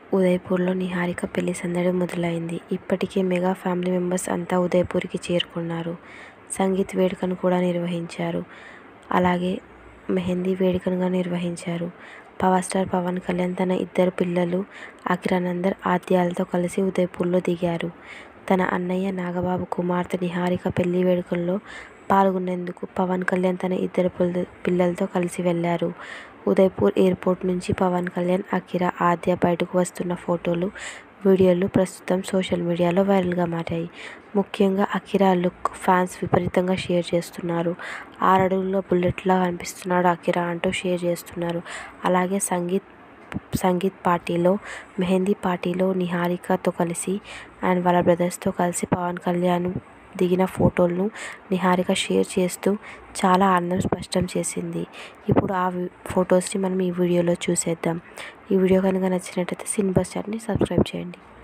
ఉదయ్పూర్లో నిహారిక పెళ్లి సందడి మొదలైంది. ఇప్పటికే మెగా ఫ్యామిలీ మెంబర్స్ అంతా ఉదయ్పూర్కి చేరుకున్నారు. సంగీత్ వేడుకను కూడా నిర్వహించారు. అలాగే మెహందీ వేడుకను నిర్వహించారు. పవర్ స్టార్ పవన్ కళ్యాణ్ తన ఇద్దరు పిల్లలు అఖిరానందన్, ఆద్యలతో కలిసి ఉదయ్పూర్లో దిగారు. తన అన్నయ్య నాగబాబు కుమార్తె నిహారిక పెళ్లి వేడుకల్లో పాల్గొనేందుకు పవన్ కళ్యాణ్ తన ఇద్దరు పిల్లలతో కలిసి వెళ్లారు. ఉదయ్పూర్ ఎయిర్పోర్ట్ నుంచి పవన్ కళ్యాణ్, అఖిరా, ఆద్య బయటకు వస్తున్న ఫొటోలు, వీడియోలు ప్రస్తుతం సోషల్ మీడియాలో వైరల్గా మారాయి. ముఖ్యంగా అఖిరా లుక్ ఫ్యాన్స్ విపరీతంగా షేర్ చేస్తున్నారు. ఆరడుగుల బుల్లెట్లా కనిపిస్తున్నాడు అఖిరా అంటూ షేర్ చేస్తున్నారు. అలాగే సంగీత్ పార్టీలో, మెహందీ పార్టీలో నిహారికతో కలిసి అండ్ వాళ్ళ బ్రదర్స్తో కలిసి పవన్ కళ్యాణ్ దిగిన ఫొటోలను నిహారిక షేర్ చేస్తూ చాలా ఆనందం స్పష్టం చేసింది. ఇప్పుడు ఆ ఫొటోస్ని మనం ఈ వీడియోలో చూసేద్దాం. ఈ వీడియో కనుక నచ్చినట్లయితే సినీ బజ్ ఛానల్ని సబ్స్క్రైబ్ చేయండి.